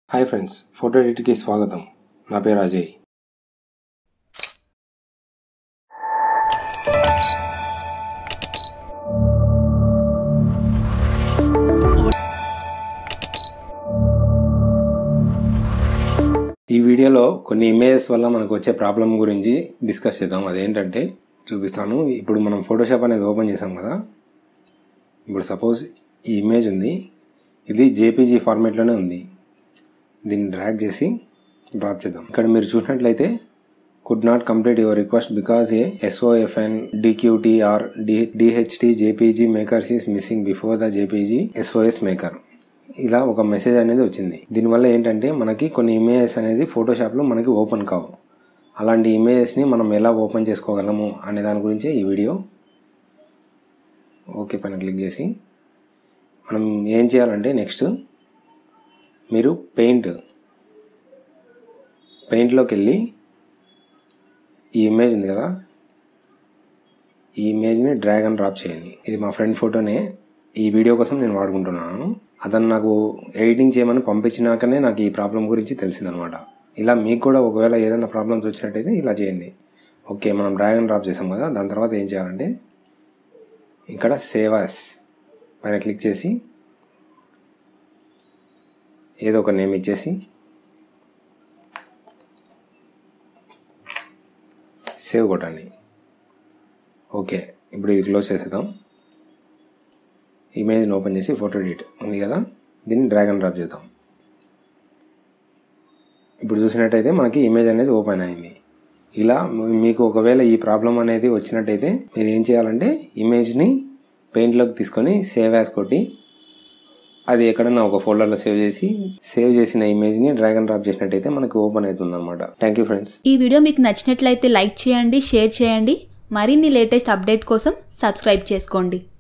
hi friends photo ఎడిట్కి స్వాగతం నా పేరు అజయ్ ఈ వీడియోలో కొన్ని ఇమేజెస్ వల్ల మనకు వచ్చే ప్రాబ్లం గురించి డిస్కస్ చేద్దాం అదేంటంటే చూపిస్తాను ఇప్పుడు మనం ఫోటోషాప్ అనేది ఓపెన్ చేసాం కదా ఇప్పుడు సపోజ్ ఈ ఇమేజ్ ఉంది ఇది జేపీజీ ఫార్మేట్లోనే ఉంది దీన్ని డ్రాగ్ చేసి డ్రాప్ చేద్దాం ఇక్కడ మీరు చూసినట్లయితే could not complete your request because a SOFN DQT or DHT JPG markers is missing before the JPG SOS marker ఇలా ఒక మెసేజ్ అనేది వచ్చింది దీనివల్ల ఏంటంటే మనకి కొన్ని ఇమేజెస్ అనేది ఫోటోషాప్లో మనకి ఓపెన్ కావు అలాంటి ఇమేజెస్ని మనం ఎలా ఓపెన్ చేసుకోగలము అనే దాని గురించి ఈ వీడియో ఓకే పైన క్లిక్ చేసి మనం ఏం చేయాలంటే నెక్స్ట్ మీరు పెయింట్ పెయింట్లోకి వెళ్ళి ఈ ఇమేజ్ ఉంది కదా ఈ ఇమేజ్ని డ్రాగ్ అండ్ డ్రాప్ చేయండి ఇది మా ఫ్రెండ్ ఫోటోనే ఈ వీడియో కోసం నేను వాడుకుంటున్నాను అతను నాకు ఎడిటింగ్ చేయమని పంపించినాకనే నాకు ఈ ప్రాబ్లం గురించి తెలిసిందనమాట ఇలా మీకు కూడా ఒకవేళ ఏదైనా ప్రాబ్లమ్స్ వచ్చినట్టయితే ఇలా చేయండి ఓకే మనం డ్రాగ్ అండ్ డ్రాప్ చేసాం కదా దాని తర్వాత ఏం చేయాలంటే ఇక్కడ సేవాస్ పైన క్లిక్ చేసి ఏదో ఒక నేమ్ ఇచ్చేసి సేవ్ కొట్టండి ఓకే ఇప్పుడు ఇది క్లోజ్ చేసేద్దాం ఇమేజ్ని ఓపెన్ చేసి ఫోటో ఎడిట్ ఉంది కదా దీన్ని డ్రాగ్ అండ్ డ్రాప్ చేద్దాం ఇప్పుడు చూసినట్టయితే మనకి ఇమేజ్ అనేది ఓపెన్ అయింది ఇలా మీకు ఒకవేళ ఈ ప్రాబ్లం అనేది వచ్చినట్టయితే మీరు ఏం చేయాలంటే ఇమేజ్ని పెయింట్లోకి తీసుకొని సేవ్ యాజ్ కొట్టి అది ఎక్కడన్నా ఒక ఫోల్డర్లో సేవ్ చేసి సేవ్ చేసిన ఇమేజ్ని డ్రాగ్ అండ్ డ్రాప్ చేసినట్టయితే మనకి ఓపెన్ అవుతుంది అనమాట థ్యాంక్ యూ ఫ్రెండ్స్ ఈ వీడియో మీకు నచ్చినట్లయితే లైక్ చేయండి షేర్ చేయండి మరిన్ని లేటెస్ట్ అప్డేట్ కోసం సబ్స్క్రైబ్ చేసుకోండి